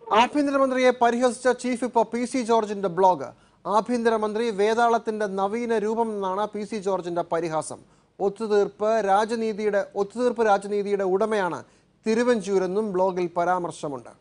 ആഭ്യന്തരമന്ത്രിയെ പരിഹസിച്ച ചീഫ് ഇപ്പോൾ P C ജോർജിന്റെ ബ്ലോഗ് ആഭ്യന്തരമന്ത്രി വേതാളത്തിന്റെ നവീന രൂപം എന്നാണ് പി സി ജോർജിന്റെ പരിഹാസം ഒത്തുതീർപ്പ് രാജനീതിയുടെ ഒത്തുതീർപ്പ് രാജനീതിയുടെ ഉടമയാണ് തിരുവഞ്ചൂരെന്നും ബ്ലോഗിൽ പരാമർശമുണ്ട്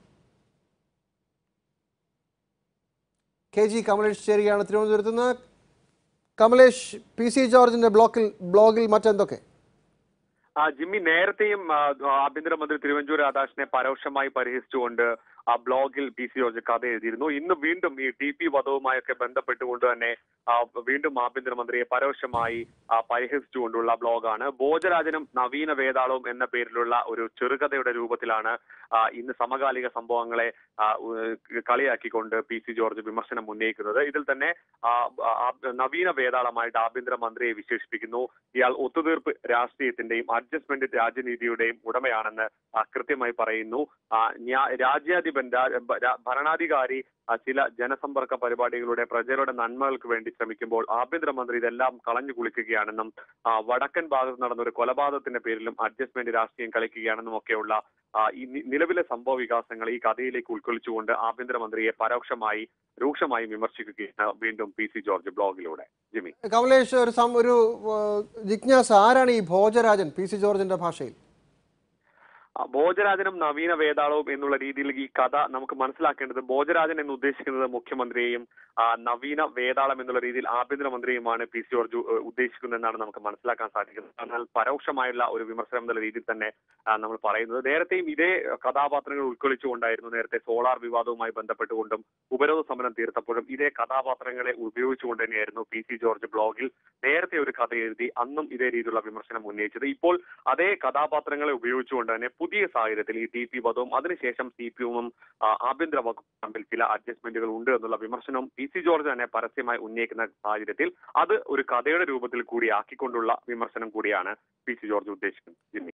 കെ ജി കമലേഷ് ചേരുകയാണ് തിരുവനന്തപുരത്ത് നിന്ന് കമലേഷ് പി സി ജോർജിന്റെ ബ്ലോക്കിൽ ബ്ലോഗിൽ മറ്റെന്തൊക്കെ ആ ജിമ്മി നേരത്തെയും ആ, ആഭ്യന്തരമന്ത്രി തിരുവഞ്ചൂർ രാധാകൃഷ്ണനെ പരോക്ഷമായി പരിഹസിച്ചുകൊണ്ട് ആ ബ്ലോഗിൽ പി സി ജോർജ് കഥ എഴുതിയിരുന്നു ഇന്ന് വീണ്ടും ഈ ടി പി വധവുമായൊക്കെ ബന്ധപ്പെട്ടുകൊണ്ട് തന്നെ ആ, വീണ്ടും ആഭ്യന്തരമന്ത്രിയെ പരോക്ഷമായി ആ, പരിഹസിച്ചുകൊണ്ടുള്ള ബ്ലോഗാണ് ഭോജരാജനും നവീന വേതാളവും എന്ന പേരിലുള്ള ഒരു ചെറുകഥയുടെ രൂപത്തിലാണ് ആ, ഇന്ന് സമകാലിക സംഭവങ്ങളെ ആ, ഉ- കളിയാക്കിക്കൊണ്ട് പി സി ജോർജ് വിമർശനം ഉന്നയിക്കുന്നത് ഇതിൽ തന്നെ ആ, ആ, നവീന വേതാളമായിട്ട് ആഭ്യന്തരമന്ത്രിയെ വിശേഷിപ്പിക്കുന്നു ഇയാൾ ഒത്തുതീർപ്പ് രാഷ്ട്രീയത്തിന്റെയും അഡ്ജസ്റ്റ്മെന്റ് രാജനീതിയുടെയും ഉടമയാണെന്ന് ആ, കൃത്യമായി പറയുന്നു ആ, ന്യാ- രാജ്യാധിപൻ രാ- ഭ- രാ- ഭരണാധികാരി ആ, ചില ജനസമ്പർക്ക പരിപാടികളുടെ പ്രജകളുടെ നന്മകൾക്ക് വേണ്ടി ശ്രമിക്കുമ്പോൾ ആഭ്യന്തരമന്ത്രി ഇതെല്ലാം കളഞ്ഞു കുളിക്കുകയാണെന്നും ആ, വടക്കൻ ഭാഗത്ത് നടന്ന ഒരു കൊലപാതകത്തിന്റെ പേരിലും അഡ്ജസ്റ്റ്മെന്റ് രാഷ്ട്രീയം കളിക്കുകയാണെന്നും ഒക്കെയുള്ള ആ, ഈ നി- നിലവിലെ സംഭവ വികാസങ്ങൾ ഈ കഥയിലേക്ക് ഉൾക്കൊള്ളിച്ചുകൊണ്ട് ആഭ്യന്തരമന്ത്രിയെ പരോക്ഷമായി രൂക്ഷമായി വിമർശിക്കുകയാണ് വീണ്ടും പി സി ജോർജ് ബ്ലോഗിലൂടെ ജിമ്മി കമലേഷ് ഒരു സം ഒരു ഏഹ്, ജിജ്ഞാസ ആരാണ് ഈ ഭോജരാജൻ പി സി ജോർജിന്റെ ഭാഷയിൽ ആ, ഭോജരാജനും നവീന വേതാളവും എന്നുള്ള രീതിയിൽ ഈ കഥ നമുക്ക് മനസ്സിലാക്കേണ്ടത് ഭോജരാജൻ എന്ന് ഉദ്ദേശിക്കുന്നത് മുഖ്യമന്ത്രിയെയും ആ, നവീന വേതാളം എന്നുള്ള രീതിയിൽ ആഭ്യന്തരമന്ത്രിയുമാണ് പി സി ജോർജ് ഏഹ്, ഉദ്ദേശിക്കുന്നതെന്നാണ് നമുക്ക് മനസ്സിലാക്കാൻ സാധിക്കുന്നത് എന്നാൽ പരോക്ഷമായുള്ള ഒരു വിമർശനം എന്നുള്ള രീതിയിൽ തന്നെ ആ, നമ്മൾ പറയുന്നത് നേരത്തെയും ഇതേ കഥാപാത്രങ്ങൾ ഉൾക്കൊള്ളിച്ചുകൊണ്ടായിരുന്നു നേരത്തെ സോളാർ വിവാദവുമായി ബന്ധപ്പെട്ടുകൊണ്ടും ഉപരോധ സമരം തീർത്തപ്പോഴും ഇതേ കഥാപാത്രങ്ങളെ ഉപയോഗിച്ചുകൊണ്ട് തന്നെയായിരുന്നു പി സി ജോർജ് ബ്ലോഗിൽ നേരത്തെ ഒരു കഥ എഴുതി അന്നും ഇതേ രീതിയിലുള്ള വിമർശനം ഉന്നയിച്ചത് ഇപ്പോൾ അതേ കഥാപാത്രങ്ങളെ ഉപയോഗിച്ചുകൊണ്ട് തന്നെ പുതിയ സാഹചര്യത്തിൽ ഈ ടി പി വധവും അതിനുശേഷം സി പി എമ്മും ആഭ്യന്തര വകുപ്പ് തമ്മിൽ ചില അഡ്ജസ്റ്റ്മെന്റുകൾ ഉണ്ട് എന്നുള്ള വിമർശനവും പി സി ജോർജ് തന്നെ പരസ്യമായി ഉന്നയിക്കുന്ന സാഹചര്യത്തിൽ അത് ഒരു കഥയുടെ രൂപത്തിൽ കൂടി ആക്കിക്കൊണ്ടുള്ള വിമർശനം കൂടിയാണ് പി സി ജോർജ് ഉദ്ദേശിക്കുന്നത് ജിമ്മി